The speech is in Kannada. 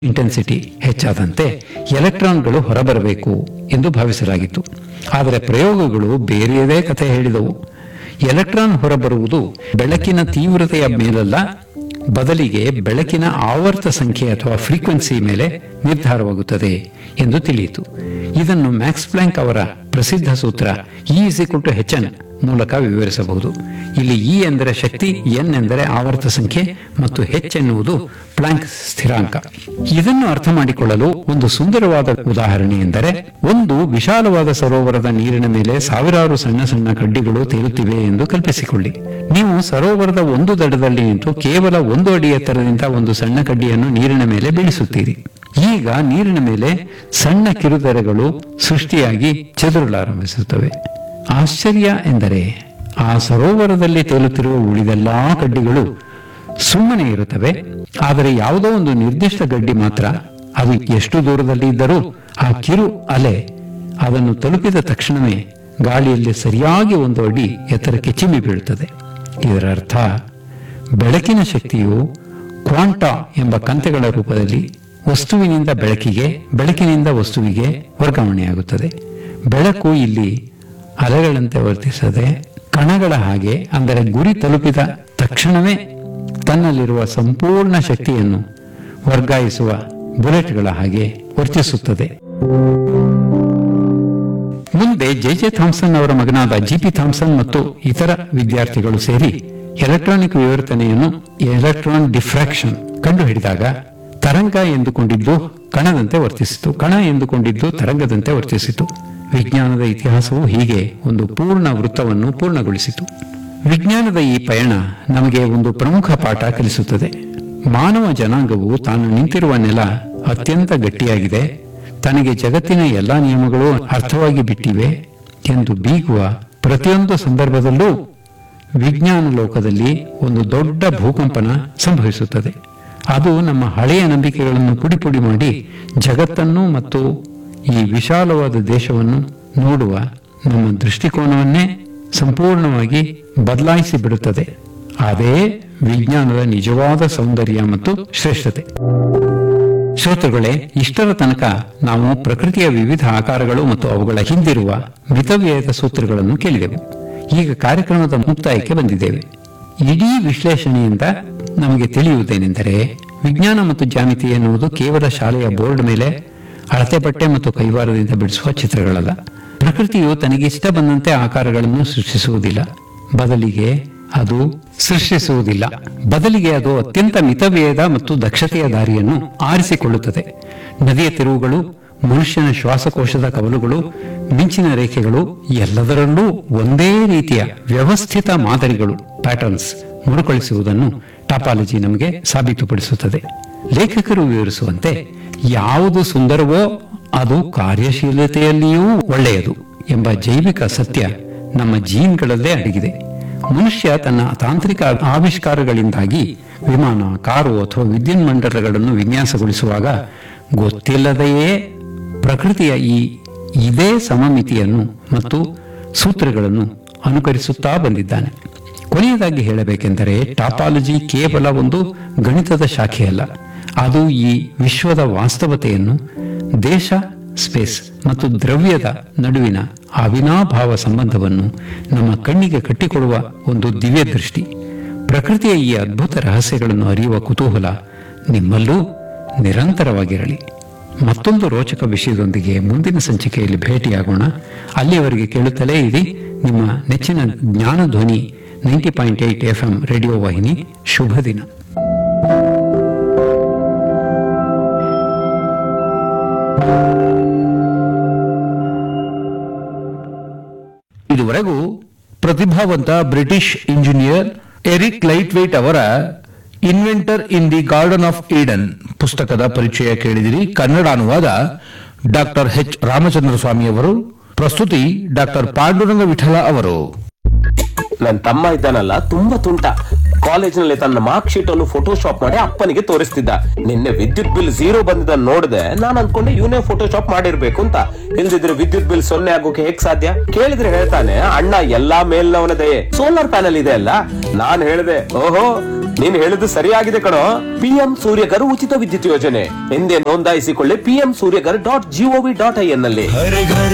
ಇಂಟೆನ್ಸಿಟಿ ಹೆಚ್ಚಾದಂತೆ ಎಲೆಕ್ಟ್ರಾನ್ಗಳು ಹೊರಬರಬೇಕು ಎಂದು ಭಾವಿಸಲಾಗಿತ್ತು ಆದರೆ ಪ್ರಯೋಗಗಳು ಬೇರೆಯದೇ ಕಥೆ ಹೇಳಿದವು ಎಲೆಕ್ಟ್ರಾನ್ ಹೊರಬರುವುದು ಬೆಳಕಿನ ತೀವ್ರತೆಯ ಮೇಲಲ್ಲ ಬದಲಿಗೆ ಬೆಳಕಿನ ಆವರ್ತ ಸಂಖ್ಯೆ ಅಥವಾ ಫ್ರೀಕ್ವೆನ್ಸಿ ಮೇಲೆ ನಿರ್ಧಾರವಾಗುತ್ತದೆ ಎಂದು ತಿಳಿಯಿತು ಇದನ್ನು ಮ್ಯಾಕ್ಸ್ ಪ್ಲಾಂಕ್ ಅವರ ಪ್ರಸಿದ್ಧ ಸೂತ್ರ E is to H N ಮೂಲಕ ವಿವರಿಸಬಹುದು ಇಲ್ಲಿ ಇ ಎಂದರೆ ಶಕ್ತಿ ಎನ್ ಎಂದರೆ ಆವರ್ತ ಸಂಖ್ಯೆ ಮತ್ತು ಹೆಚ್ ಎನ್ನುವುದು ಪ್ಲಾಂಕ್ ಸ್ಥಿರಾಂಕ ಇದನ್ನು ಅರ್ಥ ಮಾಡಿಕೊಳ್ಳಲು ಒಂದು ಸುಂದರವಾದ ಉದಾಹರಣೆ ಎಂದರೆ ಒಂದು ವಿಶಾಲವಾದ ಸರೋವರದ ನೀರಿನ ಮೇಲೆ ಸಾವಿರಾರು ಸಣ್ಣ ಸಣ್ಣ ಕಡ್ಡಿಗಳು ತೇಲುತ್ತಿವೆ ಎಂದು ಕಲ್ಪಿಸಿಕೊಳ್ಳಿ ನೀವು ಸರೋವರದ ಒಂದು ದಡದಲ್ಲಿ ನಿಂತು ಕೇವಲ ಒಂದು ಅಡಿ ಎತ್ತರದಿಂದ ಒಂದು ಸಣ್ಣ ಕಡ್ಡಿಯನ್ನು ನೀರಿನ ಮೇಲೆ ಬೀಳಿಸುತ್ತೀರಿ ಈಗ ನೀರಿನ ಮೇಲೆ ಸಣ್ಣ ಕಿರುತೆರೆಗಳು ಸೃಷ್ಟಿಯಾಗಿ ಚೆದರಲಾರಂಭಿಸುತ್ತವೆ ಆಶ್ಚರ್ಯ ಎಂದರೆ ಆ ಸರೋವರದಲ್ಲಿ ತೇಲುತ್ತಿರುವ ಉಳಿದೆಲ್ಲಾ ಕಡ್ಡಿಗಳು ಸುಮ್ಮನೆ ಇರುತ್ತವೆ ಆದರೆ ಯಾವುದೋ ಒಂದು ನಿರ್ದಿಷ್ಟ ಗಡ್ಡಿ ಮಾತ್ರ ಅದು ಎಷ್ಟು ದೂರದಲ್ಲಿ ಇದ್ದರೂ ಆ ಕಿರು ಅಲೆ ಅದನ್ನು ತಲುಪಿದ ತಕ್ಷಣವೇ ಗಾಳಿಯಲ್ಲಿ ಸರಿಯಾಗಿ ಒಂದು ಅಡಿ ಎತ್ತರಕ್ಕೆ ಚಿಮ್ಮಿ ಬೀಳುತ್ತದೆ ಇದರ ಅರ್ಥ ಬೆಳಕಿನ ಶಕ್ತಿಯು ಕ್ವಾಂಟಾ ಎಂಬ ಕಂತೆಗಳ ರೂಪದಲ್ಲಿ ವಸ್ತುವಿನಿಂದ ಬೆಳಕಿಗೆ ಬೆಳಕಿನಿಂದ ವಸ್ತುವಿಗೆ ವರ್ಗಾವಣೆಯಾಗುತ್ತದೆ ಬೆಳಕು ಇಲ್ಲಿ ಅಲೆಗಳಂತೆ ವರ್ತಿಸದೆ ಕಣಗಳ ಹಾಗೆ ಅಂದರೆ ಗುರಿ ತಲುಪಿದ ತಕ್ಷಣವೇ ತನ್ನಲ್ಲಿರುವ ಸಂಪೂರ್ಣ ಶಕ್ತಿಯನ್ನು ವರ್ಗಾಯಿಸುವ ಬುಲೆಟ್ಗಳ ಹಾಗೆ ವರ್ತಿಸುತ್ತದೆ ಮುಂದೆ ಜೆ ಜೆ ಥಾಮ್ಸನ್ ಅವರ ಮಗನಾದ ಜಿ ಪಿ ಥಾಮ್ಸನ್ ಮತ್ತು ಇತರ ವಿದ್ಯಾರ್ಥಿಗಳು ಸೇರಿ ಎಲೆಕ್ಟ್ರಾನಿಕ್ ವಿವರ್ತನೆಯನ್ನು ಎಲೆಕ್ಟ್ರಾನ್ ಡಿಫ್ರಾಕ್ಷನ್ ಕಂಡುಹಿಡಿದಾಗ ತರಂಗ ಎಂದುಕೊಂಡಿದ್ದು ಕಣದಂತೆ ವರ್ತಿಸಿತು ಕಣ ಎಂದುಕೊಂಡಿದ್ದು ತರಂಗದಂತೆ ವರ್ತಿಸಿತು ವಿಜ್ಞಾನದ ಇತಿಹಾಸವು ಹೀಗೆ ಒಂದು ಪೂರ್ಣ ವೃತ್ತವನ್ನು ಪೂರ್ಣಗೊಳಿಸಿತು ವಿಜ್ಞಾನದ ಈ ಪಯಣ ನಮಗೆ ಒಂದು ಪ್ರಮುಖ ಪಾಠ ಕಲಿಸುತ್ತದೆ ಮಾನವ ಜನಾಂಗವು ತಾನು ನಿಂತಿರುವ ನೆಲ ಅತ್ಯಂತ ಗಟ್ಟಿಯಾಗಿದೆ ತನಗೆ ಜಗತ್ತಿನ ಎಲ್ಲಾ ನಿಯಮಗಳು ಅರ್ಥವಾಗಿ ಬಿಟ್ಟಿವೆ ಎಂದು ಬೀಗುವ ಪ್ರತಿಯೊಂದು ಸಂದರ್ಭದಲ್ಲೂ ವಿಜ್ಞಾನ ಲೋಕದಲ್ಲಿ ಒಂದು ದೊಡ್ಡ ಭೂಕಂಪನ ಸಂಭವಿಸುತ್ತದೆ ಅದು ನಮ್ಮ ಹಳೆಯ ನಂಬಿಕೆಗಳನ್ನು ಪುಡಿ ಪುಡಿ ಮಾಡಿ ಜಗತ್ತನ್ನು ಮತ್ತು ಈ ವಿಶಾಲವಾದ ದೇಶವನ್ನು ನೋಡುವ ನಮ್ಮ ದೃಷ್ಟಿಕೋನವನ್ನೇ ಸಂಪೂರ್ಣವಾಗಿ ಬದಲಾಯಿಸಿ ಬಿಡುತ್ತದೆ ಅದೇ ವಿಜ್ಞಾನದ ನಿಜವಾದ ಸೌಂದರ್ಯ ಮತ್ತು ಶ್ರೇಷ್ಠತೆ ಶ್ರೋತೃಗಳೇ ಇಷ್ಟರ ತನಕ ನಾವು ಪ್ರಕೃತಿಯ ವಿವಿಧ ಆಕಾರಗಳು ಮತ್ತು ಅವುಗಳ ಹಿಂದಿರುವ ಮಿತವ್ಯಯದ ಸೂತ್ರಗಳನ್ನು ಕೇಳಿದೆವು ಈಗ ಕಾರ್ಯಕ್ರಮದ ಮುಕ್ತಾಯಕ್ಕೆ ಬಂದಿದ್ದೇವೆ ಇಡೀ ವಿಶ್ಲೇಷಣೆಯಿಂದ ನಮಗೆ ತಿಳಿಯುವುದೇನೆಂದರೆ ವಿಜ್ಞಾನ ಮತ್ತು ಜ್ಯಾಮಿತಿ ಎನ್ನುವುದು ಕೇವಲ ಶಾಲೆಯ ಬೋರ್ಡ್ ಮೇಲೆ ಅಳತೆ ಬಟ್ಟೆ ಮತ್ತು ಕೈವಾರದಿಂದ ಬಿಡಿಸುವ ಚಿತ್ರಗಳಲ್ಲ ಪ್ರಕೃತಿಯು ತನಗೆ ಇಷ್ಟ ಬಂದಂತೆ ಆಕಾರಗಳನ್ನು ಸೃಷ್ಟಿಸುವುದಿಲ್ಲ ಬದಲಿಗೆ ಅದು ಸೃಷ್ಟಿಸುವುದಿಲ್ಲ ಬದಲಿಗೆ ಅದು ಅತ್ಯಂತ ಮಿತವ್ಯಯದ ಮತ್ತು ದಕ್ಷತೆಯ ದಾರಿಯನ್ನು ಆರಿಸಿಕೊಳ್ಳುತ್ತದೆ ನದಿಯ ತಿರುವುಗಳು ಮನುಷ್ಯನ ಶ್ವಾಸಕೋಶದ ಕವಲುಗಳು ಮಿಂಚಿನ ರೇಖೆಗಳು ಎಲ್ಲದರಲ್ಲೂ ಒಂದೇ ರೀತಿಯ ವ್ಯವಸ್ಥಿತ ಮಾದರಿಗಳು ಪ್ಯಾಟರ್ನ್ಸ್ ಮರುಕಳಿಸುವುದನ್ನು ಟಾಪಾಲಜಿ ನಮಗೆ ಸಾಬೀತುಪಡಿಸುತ್ತದೆ ಲೇಖಕರು ವಿವರಿಸುವಂತೆ ಯಾವುದು ಸುಂದರವೋ ಅದು ಕಾರ್ಯಶೀಲತೆಯಲ್ಲಿಯೂ ಒಳ್ಳೆಯದು ಎಂಬ ಜೈವಿಕ ಸತ್ಯ ನಮ್ಮ ಜೀನ್ಗಳಲ್ಲೇ ಅಡಗಿದೆ ಮನುಷ್ಯ ತನ್ನ ತಾಂತ್ರಿಕ ಆವಿಷ್ಕಾರಗಳಿಂದಾಗಿ ವಿಮಾನ ಕಾರು ಅಥವಾ ವಿದ್ಯುನ್ಮಂಡಲಗಳನ್ನು ವಿನ್ಯಾಸಗೊಳಿಸುವಾಗ ಗೊತ್ತಿಲ್ಲದೆಯೇ ಪ್ರಕೃತಿಯ ಈ ಇದೇ ಸಮಮಿತಿಯನ್ನು ಮತ್ತು ಸೂತ್ರಗಳನ್ನು ಅನುಕರಿಸುತ್ತಾ ಬಂದಿದ್ದಾನೆ ಕೊನೆಯದಾಗಿ ಹೇಳಬೇಕೆಂದರೆ ಟಾಪಾಲಜಿ ಕೇವಲ ಒಂದು ಗಣಿತದ ಶಾಖೆಯಲ್ಲ ಅದು ಈ ವಿಶ್ವದ ವಾಸ್ತವತೆಯನ್ನು ದೇಶ ಸ್ಪೇಸ್ ಮತ್ತು ದ್ರವ್ಯದ ನಡುವಿನ ಅವಿನಾಭಾವ ಸಂಬಂಧವನ್ನು ನಮ್ಮ ಕಣ್ಣಿಗೆ ಕಟ್ಟಿಕೊಡುವ ಒಂದು ದಿವ್ಯ ದೃಷ್ಟಿ ಪ್ರಕೃತಿಯ ಈ ಅದ್ಭುತ ರಹಸ್ಯಗಳನ್ನು ಅರಿಯುವ ಕುತೂಹಲ ನಿಮ್ಮಲ್ಲೂ ನಿರಂತರವಾಗಿರಲಿ ಮತ್ತೊಂದು ರೋಚಕ ವಿಷಯದೊಂದಿಗೆ ಮುಂದಿನ ಸಂಚಿಕೆಯಲ್ಲಿ ಭೇಟಿಯಾಗೋಣ ಅಲ್ಲಿಯವರೆಗೆ ಕೇಳುತ್ತಲೇ ಇರಿ ನಿಮ್ಮ ನೆಚ್ಚಿನ ಜ್ಞಾನ ಧ್ವನಿ ninety point eight F M radio ವಾಹಿನಿ ಶುಭ ದಿನ ಇದುವರೆಗೂ ಪ್ರತಿಭಾವಂತ British engineer Eric Laithwaite ಅವರ inventor in the garden of Eden ಪುಸ್ತಕದ ಪರಿಚಯ ಕೇಳಿದಿರಿ ಕನ್ನಡ ಅನುವಾದ ಡಾಕ್ಟರ್ ಎಚ್ ರಾಮಚಂದ್ರ ಸ್ವಾಮಿ ಅವರು ಪ್ರಸ್ತುತಿ ಡಾಕ್ಟರ್ ಪಾಂಡುರಂಗ ವಿಠಲ ಅವರು ನನ್ ತಮ್ಮ ಇದ್ದಾನಲ್ಲ ತುಂಬಾ ತುಂಟ ಕಾಲೇಜಿನಲ್ಲಿ ತನ್ನ ಮಾರ್ಕ್ ಶೀಟ್ ಅನ್ನು ಫೋಟೋಶಾಪ್ ಮಾಡಿ ಅಪ್ಪನಿಗೆ ತೋರಿಸ್ತಿದ್ದ ನಿನ್ನೆ ವಿದ್ಯುತ್ ಬಿಲ್ ಝೀರೋ ಬಂದಿದ್ದನ್ನು ನೋಡಿದೆ ನಾನು ಅನ್ಕೊಂಡೆ ಇವನೇ ಫೋಟೋಶಾಪ್ ಮಾಡಿರ್ಬೇಕು ಅಂತ ಇಲ್ದಿದ್ರೆ ವಿದ್ಯುತ್ ಬಿಲ್ ಸೊನ್ನೆ ಆಗೋಕೆ ಹೇಗ್ ಸಾಧ್ಯ ಕೇಳಿದ್ರೆ ಹೇಳ್ತಾನೆ ಅಣ್ಣ ಎಲ್ಲಾ ಮೇಲ್ನವನ ದಯೆ ಸೋಲಾರ್ ಪ್ಯಾನಲ್ ಇದೆ ಅಲ್ಲ ನಾನ್ ಹೇಳಿದೆ ಓಹೋ ನೀನ್ ಹೇಳಿದ್ದು ಸರಿಯಾಗಿದೆ ಕಣೋ ಪಿಎಂ ಸೂರ್ಯಗರ್ ಉಚಿತ ವಿದ್ಯುತ್ ಯೋಜನೆ ಎಂದೇ ನೋಂದಾಯಿಸಿಕೊಳ್ಳಿ PM Suryaghar dot G O V dot I N ನಲ್ಲಿ